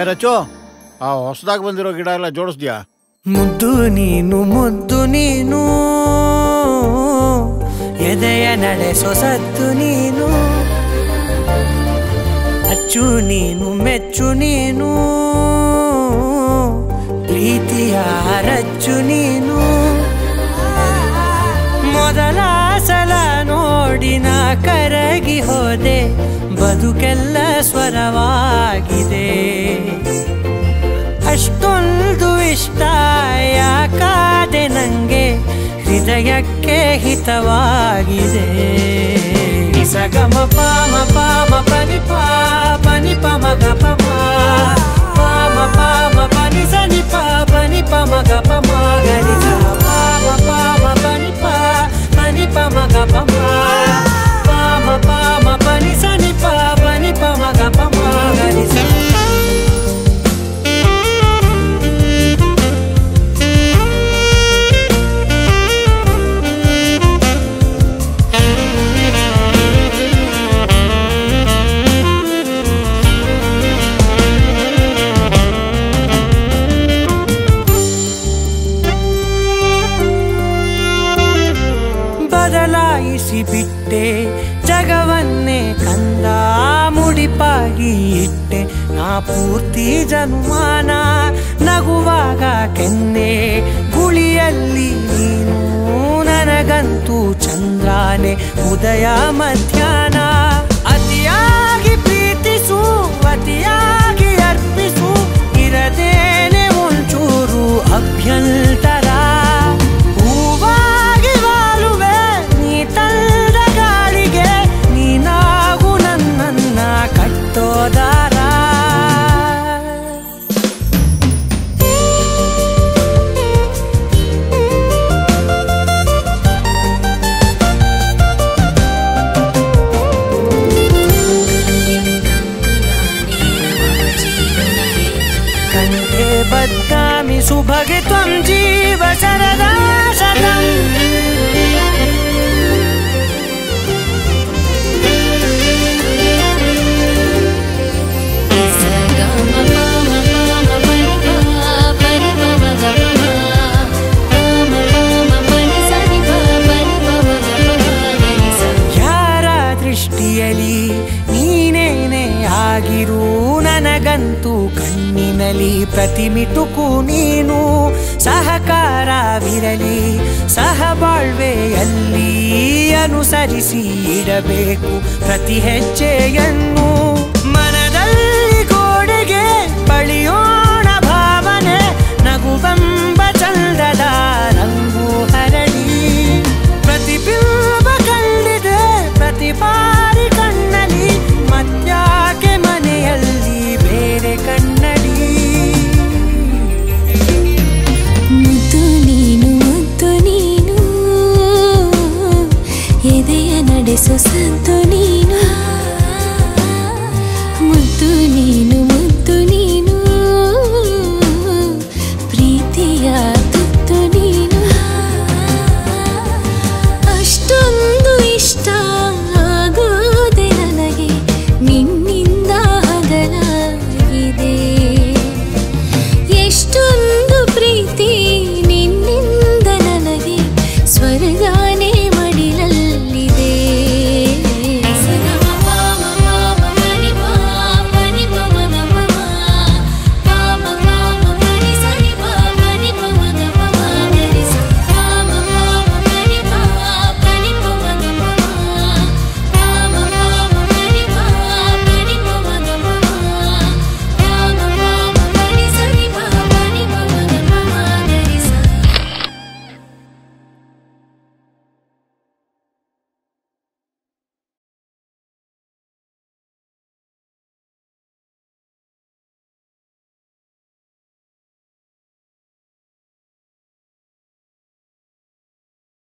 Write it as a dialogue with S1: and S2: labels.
S1: ರಚು ಆ ಹೊಸದಾಗಿ ಬಂದಿರೋ ಗಿಡ ಎಲ್ಲ ಜೋಡಿಸ್ದ್ಯಾ
S2: ಮುದ್ದು ನೀನು ಮುದ್ದು ನೀನು ಎದೆಯ ನಡೆಸೋ ಸದ್ದು ನೀನು ಅಚ್ಚು ನೀನು ಮೆಚ್ಚು ನೀನು ಪ್ರೀತಿಯ ರಚ್ಚು ನೀನು ಮೊದಲ ಸಲ ನೋಡಿ ನಾ ಕರಗಿ ಹೋದೆ ಬದುಕೆಲ್ಲ ಸ್ವರವಾಗಿದೆ ಅಷ್ಟೊಂದು ಇಷ್ಟ ಯಾಕಾದೆ ನಂಗೆ ಹೃದಯಕ್ಕೆ ಹಿತವಾಗಿದೆ ನಿಸಗಮ ಪಾಮ ಪಾಮ ಪನಿ ಪಾ ಪನಿ ಪಮ ಗ ಪಮ ಪಾಮ ಪಾಮ ಪನಿ ಸನಿ ಪಾ ಪನಿ ಪಮ ಗ ಪಮ ಗರಿ ಸ ಪಾಮ ಪಾಮ ಪನಿ ಪಾ ಪನಿ ಪಮ ಗ ಪಮ ಪಾಮ ಪಾಮ ಪನಿ ಸನಿ ಪಾ ಪನಿ ಪಮ ಗ ಪಮ ಗರಿ ಸ ಬದಲಾಯಿಸಿ ಬಿಟ್ಟೆ ಜಗವನ್ನೇ ಕಂದ ಮುಡಿಪಾಗಿ ಇಟ್ಟೆ ನಾ ಪೂರ್ತಿ ಜನುಮಾನ ನಗುವಾಗ ಕೆನ್ನೆ ಗುಳಿಯಲ್ಲಿ ನೀನು ನನಗಂತೂ ಚಂದ್ರಾನೆ ಉದಯ ಮಧ್ಯಾಹ್ನ ಅತಿಯಾಗಿ ಪ್ರೀತಿಸು ಅತಿಯಾಗಿ ಅರ್ಪಿಸು ಇರದೇನೆ ಒಂಚೂರು ಅಭ್ಯಂತರ ಹೂವಾಗಿ ವಾಲುವೆ ನೀ ತಂದ ಗಾಳಿಗೆ ನೀನಾಗು ನನ್ನನ್ನ ಕಟ್ಟೋದಾರ ಕಂಠೆ ಬದ್ನಾಮಿ ಸುಭಗೆ ತ್ವಂ ಜೀವ ಶರದಾ ಶತಂ ಯಾರ ದೃಷ್ಟಿಯಲಿ ನೀನೇನೆ ಆಗಿರು ನನಗಂತೂ ಕಣ್ಣಿನಲಿ ಪ್ರತಿಮಿಟುಕು ನೀನು ಸಹಕಾರವಿರಲಿ ಸಹಬಾಳ್ವೆಯಲ್ಲಿ ಅನುಸರಿಸಿ ಇಡಬೇಕು ಪ್ರತಿ ಹೆಜ್ಜೆಯನ್ನು ಮನದಲ್ಲಿ ಗೋಡೆಗೆ ಬಳಿಯೋಣ ಭಾವನೆ ನಗುವೆಂಬ ಚಂದದ ರಂಗು ಹರಡಿ ಪ್ರತಿಬಿಂಬ ಕಂಡಿದೆ ಪ್ರತಿಭಾ